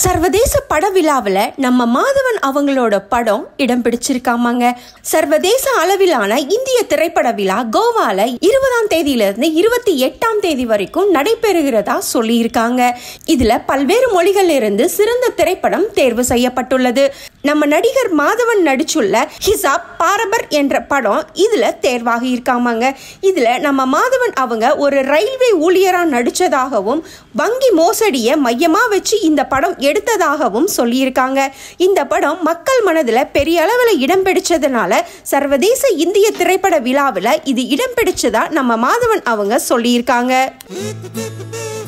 சர்வதேச பட விழாவில் நம்ம மாதவன் அவங்களோட படம் இடம் பிடிச்சிருக்காமாங்க சர்வதேச அளவிலான இந்திய திரைப்பட விழா கோவால இருபதாம் தேதியிலிருந்து இருபத்தி எட்டாம் தேதி வரைக்கும் நடைபெறுகிறதா சொல்லியிருக்காங்க இதுல பல்வேறு மொழிகள் இருந்து சிறந்த திரைப்படம் தேர்வு செய்யப்பட்டுள்ளது நம்ம நடிகர் மாதவன் நடிச்சுள்ள ஹிசாப் பாரபர் என்ற படம் இதுல தேர்வாகி இருக்காமாங்க இதுல நம்ம மாதவன் அவங்க ஒரு ரயில்வே ஊழியரா நடிச்சதாகவும் வங்கி மோசடியை மையமா வச்சு இந்த படம் எடுத்ததாகவும் சொல்லியிருக்காங்க இந்த படம் மக்கள் மனதில் பெரிய அளவில் இடம் பிடிச்சதுனால சர்வதேச இந்திய திரைப்பட விழாவில் இது இடம் பிடிச்சதா நம்ம மாதவன் அவங்க சொல்லியிருக்காங்க